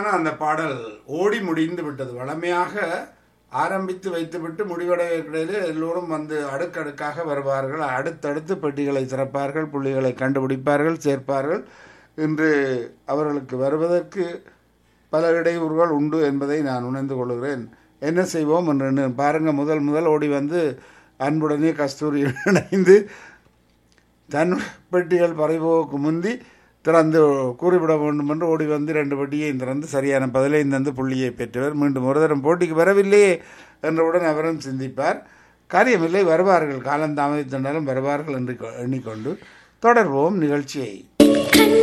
அந்த பாடல் ஓடி முடிந்து விட்டது வளமையாக ஆரம்பித்து வைத்துவிட்டு முடிவடைவதற்கிடையிலே எல்லோரும் வந்து அடுக்கடுக்காக வருவார்கள் அடுத்தடுத்து பெட்டிகளை திறப்பார்கள் புள்ளிகளை கண்டுபிடிப்பார்கள் சேர்ப்பார்கள் இன்று அவர்களுக்கு வருவதற்கு பல இடையூறுகள் உண்டு என்பதை நான் உணர்ந்து கொள்கிறேன் என்ன செய்வோம் என்று பாருங்க முதல் முதல் ஓடி வந்து அன்புடனே கஸ்தூரி இணைந்து தன் பெட்டிகள் பறிபோக்கு முந்தி திறந்து கூறிவிட வேண்டும் என்று ஓடி வந்து ரெண்டு பெட்டியையும் திறந்து சரியான பதிலை தந்து புள்ளியை பெற்றவர் மீண்டும் ஒரு தரம் போட்டிக்கு வரவில்லையே என்றவுடன் அவரும் சிந்திப்பார் காரியமில்லை வருவார்கள் காலம் தாமதித்தென்றாலும் வருவார்கள் என்று கொ- எண்ணிக்கொண்டு தொடர்வோம் நிகழ்ச்சியை